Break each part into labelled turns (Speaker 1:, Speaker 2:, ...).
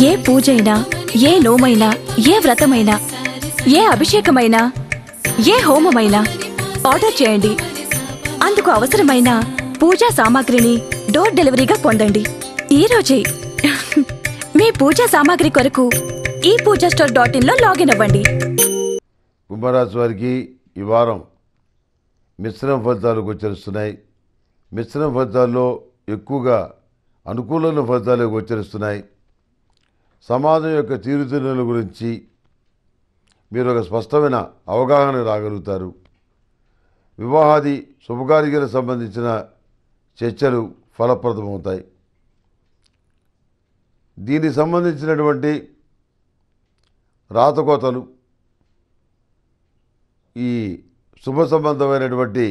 Speaker 1: ఏ పూజైనా ఏ నోమైనా ఏ వ్రతమైనా ఏ అభిషేకమైనా ఏ హోమమైనా ఆర్డర్ చేయండి అందుకు అవసరమైన పూజా సామాగ్రిని డోర్ డెలివరీగా పొందండి ఈ రోజే మీ పూజా సామాగ్రి కొరకు ఈ పూజా స్టోర్ డాట్ ఇన్లో లాగిన్ అవ్వండి
Speaker 2: కుంభరాశి వారికి ఈ వారం మిశ్రమ ఫలితాలు గోచరిస్తున్నాయి మిశ్రమ ఫలితాల్లో ఎక్కువగా అనుకూలమైన ఫలితాలు గోచరిస్తున్నాయి సమాజం యొక్క తీరుతెన్నుల గురించి మీరు ఒక స్పష్టమైన అవగాహన రాగలుగుతారు వివాహాది శుభకార్యాలకు సంబంధించిన చర్చలు ఫలప్రదమవుతాయి దీనికి సంబంధించినటువంటి రాతకోతలు ఈ శుభ సంబంధమైనటువంటి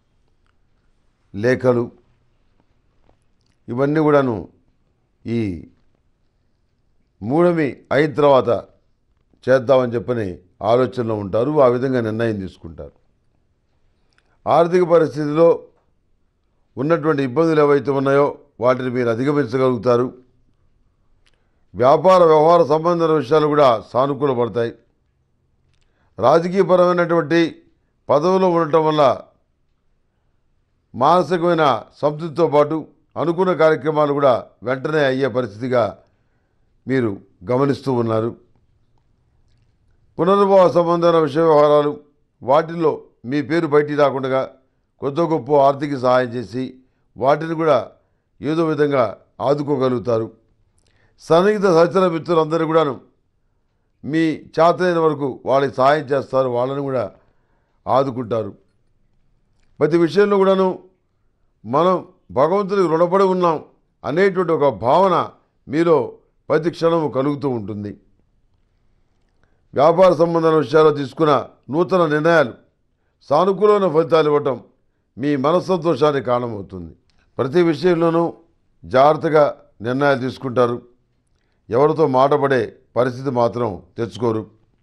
Speaker 2: లేఖలు ఇవన్నీ కూడాను ఈ మూడమి అయిన తర్వాత చేద్దామని చెప్పని ఆలోచనలో ఉంటారు ఆ విధంగా నిర్ణయం తీసుకుంటారు ఆర్థిక పరిస్థితిలో ఉన్నటువంటి ఇబ్బందులు ఏవైతే ఉన్నాయో వాటిని మీరు అధిగమించగలుగుతారు వ్యాపార వ్యవహార సంబంధమైన విషయాలు కూడా సానుకూలపడతాయి రాజకీయపరమైనటువంటి పదవిలో ఉండటం వల్ల మానసికమైన సంతృప్తితో పాటు అనుకున్న కార్యక్రమాలు కూడా వెంటనే అయ్యే పరిస్థితిగా మీరు గమనిస్తూ ఉన్నారు పునర్భవ సంబంధమైన విషయ వ్యవహారాలు వాటిల్లో మీ పేరు బయటికి రాకుండా కొత్త గొప్ప ఆర్థిక సహాయం చేసి వాటిని కూడా ఏదో విధంగా ఆదుకోగలుగుతారు సన్నిహిత సహచర మిత్రులందరూ కూడాను మీ చేతనైన వరకు వాళ్ళకి సహాయం చేస్తారు వాళ్ళని కూడా ఆదుకుంటారు ప్రతి విషయంలో కూడాను మనం భగవంతుడికి రుణపడి ఉన్నాం అనేటువంటి ఒక భావన మీలో ప్రతి క్షణము కలుగుతూ ఉంటుంది వ్యాపార సంబంధమైన విషయాల్లో తీసుకున్న నూతన నిర్ణయాలు సానుకూలమైన ఫలితాలు ఇవ్వటం మీ మనస్సంతోషానికి కారణమవుతుంది ప్రతి విషయంలోనూ జాగ్రత్తగా నిర్ణయాలు తీసుకుంటారు ఎవరితో మాటపడే పరిస్థితి మాత్రం తెచ్చుకోరు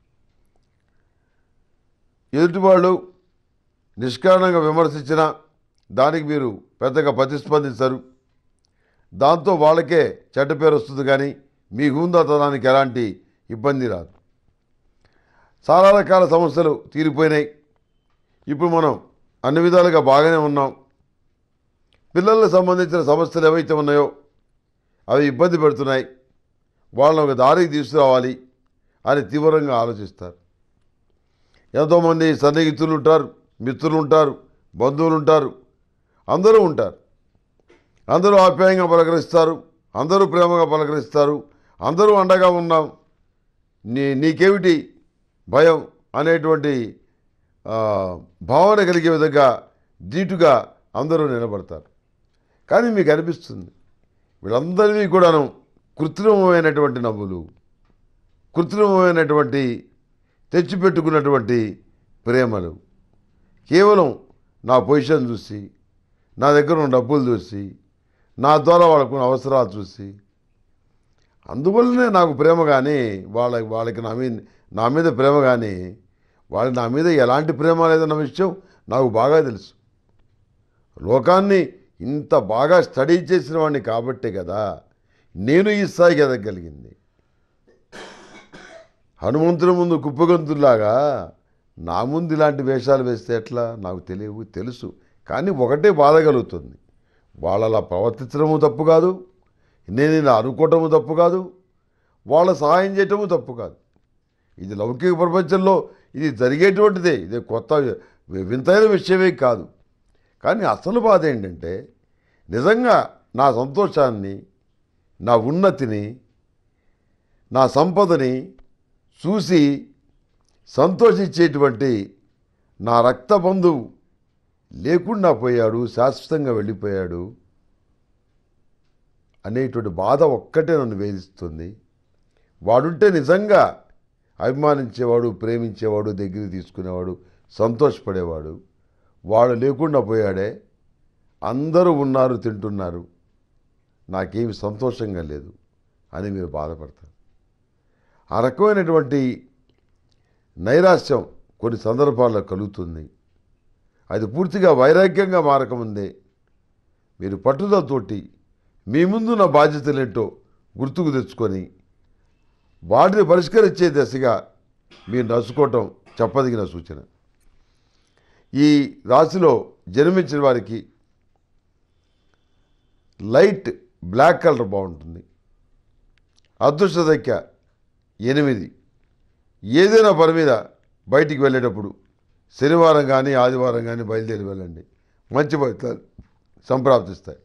Speaker 2: ఎదుటివాళ్ళు నిష్కారణంగా విమర్శించినా దానికి మీరు పెద్దగా ప్రతిస్పందించరు దాంతో వాళ్ళకే చెడ్డ పేరు వస్తుంది కానీ మీ హుందాతనానికి ఎలాంటి ఇబ్బంది రాదు చాలా రకాల సమస్యలు తీరిపోయినాయి ఇప్పుడు మనం అన్ని విధాలుగా బాగానే ఉన్నాం పిల్లలకు సంబంధించిన సమస్యలు ఏవైతే ఉన్నాయో అవి ఇబ్బంది పెడుతున్నాయి వాళ్ళని ఒక దారికి తీసుకురావాలి అని తీవ్రంగా ఆలోచిస్తారు ఎంతోమంది సన్నిహితులు ఉంటారు మిత్రులు ఉంటారు బంధువులు ఉంటారు అందరూ ఉంటారు అందరూ ఆప్యాయంగా పలకరిస్తారు అందరూ ప్రేమగా పలకరిస్తారు అందరూ అండగా ఉన్నాం నీ నీకేమిటి భయం అనేటువంటి ఆ, భావన కలిగే విధంగా ధీటుగా అందరూ నిలబడతారు కానీ మీకు అనిపిస్తుంది వీళ్ళందరినీ కూడాను కృత్రిమమైనటువంటి నవ్వులు కృత్రిమమైనటువంటి తెచ్చిపెట్టుకున్నటువంటి ప్రేమలు కేవలం నా పొజిషన్ చూసి నా దగ్గర ఉన్న డబ్బులు చూసి నా ద్వారా వాళ్ళకున్న అవసరాలు చూసి అందువల్లనే నాకు ప్రేమ కానీ వాళ్ళ వాళ్ళకి నా మీద నా మీద ప్రేమ కానీ వాళ్ళకి నా మీద ఎలాంటి ప్రేమ లేదన్న విషయం నాకు బాగా తెలుసు లోకాన్ని ఇంత బాగా స్టడీ చేసిన వాడిని కాబట్టే కదా నేను ఈ స్థాయికి ఎదగలిగింది హనుమంతుడి ముందు కుప్పగంతులాగా నా ముందు ఇలాంటి వేషాలు వేస్తే ఎట్లా నాకు తెలియవు తెలుసు కానీ ఒకటే బాధ కలుగుతుంది వాళ్ళు అలా ప్రవర్తించడము తప్పు కాదు నేను ఇలా అనుకోవటము తప్పు కాదు వాళ్ళ సహాయం చేయటము తప్పు కాదు ఇది లౌకిక ప్రపంచంలో ఇది జరిగేటువంటిదే ఇది కొత్త వి- వింతైన విషయమే కాదు కానీ అసలు బాధ ఏంటంటే నిజంగా నా సంతోషాన్ని నా ఉన్నతిని నా సంపదని చూసి సంతోషించేటువంటి నా రక్త బంధువు లేకుండా పోయాడు శాశ్వతంగా వెళ్ళిపోయాడు అనేటువంటి బాధ ఒక్కటే నన్ను వేధిస్తుంది వాడుంటే నిజంగా అభిమానించేవాడు ప్రేమించేవాడు దగ్గరికి తీసుకునేవాడు సంతోషపడేవాడు వాడు లేకుండా పోయాడే అందరూ ఉన్నారు తింటున్నారు నాకేమి సంతోషంగా లేదు అని మీరు బాధపడతారు ఆ రకమైనటువంటి నైరాశ్యం కొన్ని సందర్భాల్లో కలుగుతుంది అది పూర్తిగా వైరాగ్యంగా మారకముందే మీరు పట్టుదలతోటి మీ ముందున్న బాధ్యతలేంటో గుర్తుకు తెచ్చుకొని వాటిని పరిష్కరించే దశగా మీరు నడుచుకోవటం చెప్పదగిన సూచన ఈ రాశిలో జన్మించిన వారికి లైట్ బ్లాక్ కలర్ బాగుంటుంది అదృష్ట సంఖ్య ఎనిమిది ఏదైనా పని మీద బయటికి వెళ్ళేటప్పుడు శనివారం కానీ ఆదివారం కానీ బయలుదేరి వెళ్ళండి మంచి ఫలితాలు సంప్రాప్తిస్తాయి